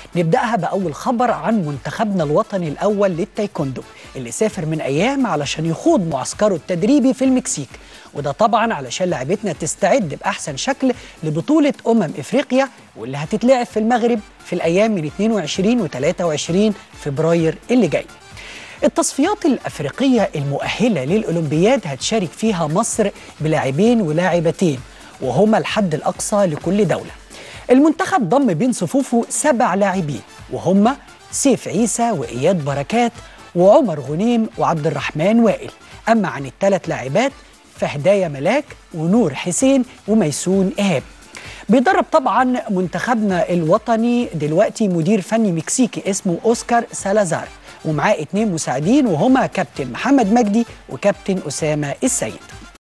نبدأها بأول خبر عن منتخبنا الوطني الأول للتايكوندو اللي سافر من أيام علشان يخوض معسكره التدريبي في المكسيك وده طبعا علشان لعبتنا تستعد بأحسن شكل لبطولة أمم إفريقيا واللي هتتلعب في المغرب في الأيام من 22 و 23 فبراير اللي جاي التصفيات الأفريقية المؤهلة للأولمبياد هتشارك فيها مصر بلاعبين ولاعبتين وهما الحد الأقصى لكل دولة المنتخب ضم بين صفوفه سبع لاعبين وهما سيف عيسى وإياد بركات وعمر غنيم وعبد الرحمن وائل أما عن الثلاث لاعبات فهدايا ملاك ونور حسين وميسون إيهاب بيدرب طبعا منتخبنا الوطني دلوقتي مدير فني مكسيكي اسمه أوسكار سالازار ومعاه اتنين مساعدين وهما كابتن محمد مجدي وكابتن أسامة السيد